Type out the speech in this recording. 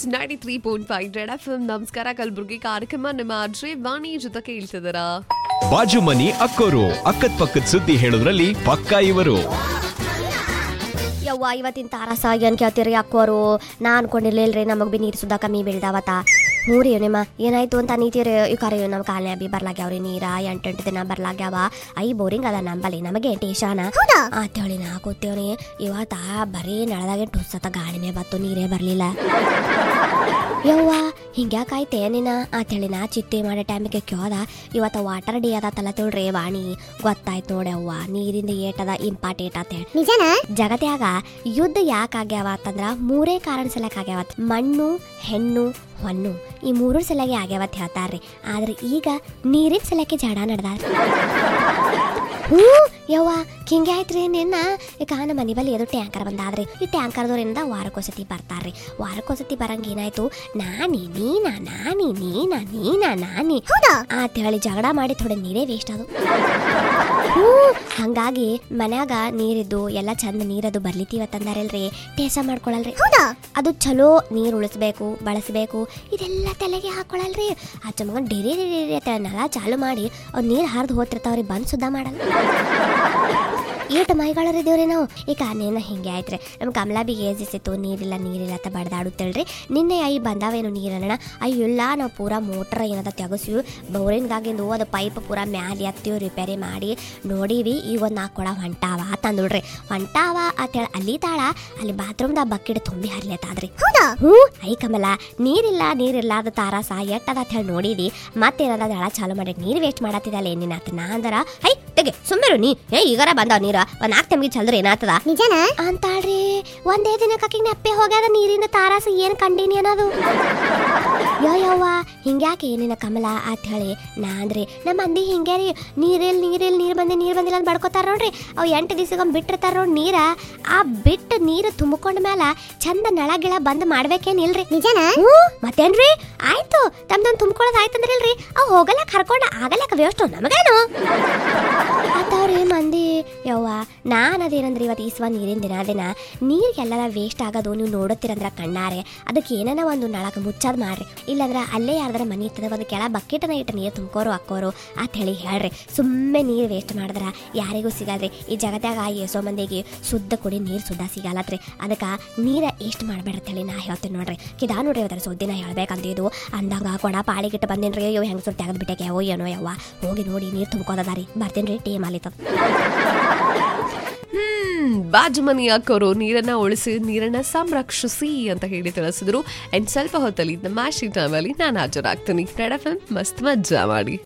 it's ninety three point five red F ನಮಸ್ಕಾರ ಕಲಬುರ್ಗಿ ಕಾರ್ಯಕ್ರಮ ನಿಮ್ಮ ಅಜ್ರೆ ವಾಣಿ ಜೊತೆ ಕೇಳ್ತಿದ್ದೀರಾ ಬಾಜು ಮನಿ ಅಕ್ಕೋರು ಅಕ್ಕದ ಪಕ್ಕದ ಸುದ್ದಿ ಹೇಳೋದ್ರಲ್ಲಿ ಪಕ್ಕಾ ಇವರು ಯವ್ವ ಇವತ್ತಿನ ತಾರಸ ಏನ್ ಕೇಳ್ತೀರಿ ಅಕ್ಕೋರು ನಾ ಅನ್ಕೊಂಡಿರ್ಲಿಲ್ರಿ ನಮಗ್ ಬಿ ನೀರ್ ಸುದ್ದ ಕಮ್ಮಿ ಬೀಳ್ದಾವತ್ತ ಹ್ಞೂ ರೀ ನಿಮ್ಮ ಏನಾಯ್ತು ಅಂತ ನೀತಿರಿ ಈ ಕರೆ ನಮ್ಮ ಕಾಲನೇ ಬಿ ಬರ್ಲಾಗ್ಯಾವ್ರಿ ನೀರ ಎಂಟೆಂಟು ದಿನ ಬರ್ಲಾಗ್ಯಾವ ಐ ಬೋರಿಂಗ್ ಅದ ನಂಬಲ್ಲಿ ನಮಗೆ ಟೇಷಾನ ಅಂತೇಳಿ ನಾ ಕೂತೇವ್ರಿ ಇವತ್ತ ಬರೀ ನಳದಾಗ ಟುಸ್ಸತ ಗಾಳಿನೇ ಬತ್ತು ನೀರೇ ಬರ್ಲಿಲ್ಲ ಯವ್ವ ಹಿಂಗ್ಯಾಕಾಯ್ತೆ ನೀನ ಅಂತೇಳಿ ನಾ ಚಿಟ್ಟಿ ಮಾಡೋ ಟೈಮಿಗೆ ಕೇಳ್ದ ಇವತ್ತ ವಾಟರ್ ಡೇ ಅದ ತಿಳ್ರಿ ವಾಣಿ ಗೊತ್ತಾಯ್ತು ನೋಡಿ ಅವ್ವ ನೀರಿಂದ ಏಟದ ಇಂಪಾರ್ಟೇಟ್ ಅಂತ ಹೇಳಿ ನಿಜನ ಜಗತ್ಯಾಗ ಯುದ್ಧ ಯಾಕೆ ಆಗ್ಯಾವ ಅಂತಂದ್ರ ಮೂರೇ ಕಾರಣ ಸಲಕ್ ಆಗ್ಯಾವತ್ ಮಣ್ಣು ಹೆಣ್ಣು ಹೊನ್ನು ಈ ಮೂರು ಸಲಗೆ ಆಗ್ಯಾವತ್ ಹೇಳ್ತಾರ್ರಿ ಆದ್ರೆ ಈಗ ನೀರಿನ ಸಲಕ್ಕೆ ಜಡ ನಡೆದಾರ್ರಿ ಹ್ಞೂ ಯವ್ವ ಹಿಂಗೆ ಆಯ್ತ್ರಿ ನಿನ್ನ ಈಗ ನಮ್ಮ ಮನೆ ಬಲ್ಲಿ ಅದು ಟ್ಯಾಂಕರ್ ಬಂದಾದ್ರಿ ಈ ಟ್ಯಾಂಕರ್ದವ್ರಿಂದ ವಾರಕ್ಕೋಸತಿ ಬರ್ತಾರ್ರಿ ವಾರಕ್ಕೋಸತಿ ಬರಂಗ ಏನಾಯ್ತು ನಾನಿ ನೀನಾ ನಾನಿ ನೀನಾ ನೀನಾ ನಾನಿ ಹೌದಾ ಅಂತ ಹೇಳಿ ಜಗಳ ಮಾಡಿ ಥೋಡೆ ನೀರೇ ವೇಸ್ಟ್ ಅದು ಹ್ಞೂ ಹಂಗಾಗಿ ಮನ್ಯಾಗ ನೀರಿದ್ದು ಎಲ್ಲ ಚಂದ ನೀರದು ಬರ್ಲಿತೀವತ್ತಂದಾರಲ್ರಿ ಟೇಸ ಮಾಡ್ಕೊಳಲ್ರಿ ಹೌದಾ ಅದು ಚಲೋ ನೀರು ಉಳಿಸ್ಬೇಕು ಬಳಸಬೇಕು ಇದೆಲ್ಲ ತಲೆಗೆ ಹಾಕೊಳಲ್ರಿ ಆ ಚಮಗ ಡಿರಿ ಡಿರಿ ಅಂತ ನೆಲ ಚಾಲು ಮಾಡಿ ಅವ್ರು ನೀರು ಹರಿದು ಹೋಗ್ತಿರ್ತಾವ್ರಿ ಬಂದ್ ಸುದ್ದ ಮಾಡಲ್ಲ ಏಟ್ ಮೈಗಳರಿದೇವ್ರಿ ನಾವು ಈಗ ನೇನ ಹಿಂಗೆ ಆಯ್ತ್ರಿ ನಮ್ಮ ಕಮಲಾ ಬಿ ಏಜಿಸಿತ್ತು ನೀರಿಲ್ಲ ನೀರಿಲ್ಲ ಅಂತ ಬಡ್ದಾಡುತ್ತೇಳ್ರಿ ನಿನ್ನೆ ಐ ಬಂದಾವೇನು ನೀರನ್ನ ಅಯ್ಯ ಇಲ್ಲ ನಾವು ಪೂರಾ ಮೋಟ್ರ್ ಏನದ ತೆಗಸಿವಿ ಬೋರಿನ್ಗಾಗಿಂದು ಅದು ಪೈಪ್ ಪೂರಾ ಮ್ಯಾಲೆ ಎತ್ತೀವಿ ರಿಪೇರಿ ಮಾಡಿ ನೋಡೀವಿ ಈಗ ಒಂದು ನಾಲ್ಕು ಕೊಡ ಹೊಂಟಾವ ತಂದುಡ್ರಿ ಹೊಂಟಾವ ಅಂತೇಳಿ ಅಲ್ಲಿ ತಾಳ ಅಲ್ಲಿ ಬಾತ್ರೂಮ್ದಾಗ ಬಕೆಟ್ ತುಂಬಿ ಹರ್ಲೇತಾದ್ರಿ ಹೌದಾ ಹ್ಞೂ ಐ ಕಮಲ ನೀರಿಲ್ಲ ನೀರಿಲ್ಲ ಅದು ತಾರಸ ಎಟ್ಟದ ಅಂತ ಹೇಳಿ ನೋಡಿದಿ ಮತ್ತೇನದ ದಳ ಚಾಲು ಮಾಡಿ ನೀರು ವೇಸ್ಟ್ ಮಾಡತ್ತಿದಲ್ಲ ಏನಿನ ಆತ ನಾ ಅಂದರ ಐ ತೆಗೆ ಸುಮ್ಮರು ನೀ ಏ ಈಗಾರ ಬಂದಾವ ನೀರ ಒಂದ್ ನಾಲ್ಕು ತೆಮ್ಗೆ ಚಲ್ದ್ರ ಏನಾಗ್ತದ ನಿಜನ ಅಂತಾಳ್ರಿ ಒಂದೇ ದಿನಕ್ಕೆ ಆಕಿಗೆ ನೆಪ್ಪೆ ಹೋಗ್ಯಾದ ನೀರಿಂದ ತಾರಾಸ ಏನ್ ಕಂಡೀನಿ ಅನ್ನೋದು ಯೋ ಯವ್ವ ಹಿಂಗ್ಯಾಕೆ ಏನಿನ ಕಮಲ ಅಂತ ಹೇಳಿ ನಾ ಅಂದ್ರಿ ನಮ್ಮ ಮಂದಿ ಹಿಂಗೆ ರೀ ನೀರಿಲ್ ನೀರಿಲ್ ನೀರ್ ಬಂದೆ ನೀರ್ ಬಂದಿಲ್ಲ ಅಂತ ಬಡ್ಕೋತಾರ ನೋಡ್ರಿ ಅವ್ ಎಂಟು ದಿವಸಕ್ಕೊಮ್ಮೆ ಬಿಟ್ಟಿರ್ತಾರ ನೋಡಿ ನೀರ ಆ ಬಿಟ್ಟು ನೀರು ತುಂಬಿಕೊಂಡ ಮೇಲೆ ಚಂದ ನಳ ಗಿಳ ಬಂದ್ ಮಾಡ್ಬೇಕೇನಿಲ್ರಿ ನಿಜನ ಹ್ಞೂ ಮತ್ತೇನ್ರಿ ಆಯ್ತು ತಮ್ದೊಂದು ತುಂಬ್ಕೊಳ್ಳೋದು ಆಯ್ತಂದ್ರಿಲ್ರಿ ಅವ್ ಹೋಗಲ್ಲ ಕರ್ಕೊಂಡು ಆಗಲ್ಲ ವೇಸ್ಟು ನಮಗೇನು ಆತವ್ರಿ ಮಂದಿ ಯವ್ವ ನಾನು ಅದೇನಂದ್ರೆ ಇವತ್ತು ಈಸ್ವ ನೀರಿನ ದಿನ ದಿನ ನೀರಿಗೆಲ್ಲರ ವೇಸ್ಟ್ ಆಗೋದು ನೀವು ನೋಡುತ್ತೀರಂದ್ರ ಕಣ್ಣಾರೆ ಅದಕ್ಕೆ ಏನಾನ ಒಂದು ನಳಕ ಮುಚ್ಚದ್ ಮಾಡ್ರಿ ಇಲ್ಲಾಂದ್ರೆ ಅಲ್ಲೇ ಯಾರ್ದಾರ ಮನೆ ಇರ್ತದೆ ಒಂದು ಕೆಳ ಬಕೆಟ್ನ ಇಟ್ಟು ನೀರು ತುಂಬ್ಕೋರು ಹಾಕೋರು ಅಂತ ಹೇಳಿ ಹೇಳ್ರಿ ಸುಮ್ಮನೆ ನೀರು ವೇಸ್ಟ್ ಮಾಡಿದ್ರ ಯಾರಿಗೂ ಸಿಗಲ್ರಿ ಈ ಜಗತ್ಯಾಗ ಎಸೋ ಮಂದಿಗೆ ಶುದ್ಧ ಕುಡಿ ನೀರು ಸುದ್ದ ಸಿಗಲ್ಲತ್ರಿ ಅದಕ್ಕೆ ನೀರ ಎಷ್ಟು ಮಾಡ್ಬೇಡ್ರಿ ಹೇಳಿ ನಾ ಹೇಳ್ತೀನಿ ನೋಡ್ರಿ ಕಿದಾ ನೋಡ್ರಿ ಅದರ ಸುದ್ದಿನ ಹೇಳ್ಬೇಕಂದಿದ್ದು ಅಂದಾಗ ಕೊಡ ಪಾಳಿಗಿಟ್ಟು ಬಂದಿನ್ರಿ ಅಯ್ಯೋ ಹೆಂಗ್ ಸುತ್ತ ತೆಗೆದು ಬಿಟ್ಟಕ್ಕೆ ಓ ಏನೋ ಯವ್ವ ಹೋಗಿ ನೋಡಿ ನೀರು ತುಂಬ್ಕೋದದಾರಿ ಬರ್ತೀನಿ ರೀ ಟೀಮ್ ಅಲ್ಲಿ ಹ್ಮ್ ಬಾಜು ಮನಿ ಅಕ್ಕೋರು ನೀರನ್ನ ಉಳಿಸಿ ನೀರನ್ನ ಸಂರಕ್ಷಿಸಿ ಅಂತ ಹೇಳಿ ತಿಳಿಸಿದ್ರು ಅಂಡ್ ಸ್ವಲ್ಪ ಹೊತ್ತಲ್ಲಿ ನಮ್ಮ ಟೈಮಲ್ಲಿ ನಾನು ಹಾಜರಾಗ್ತೀನಿ ರೆಡ್ ಎಫ್ ಮಸ್ತ್ ಮಜ್ಜಾ ಮಾಡಿ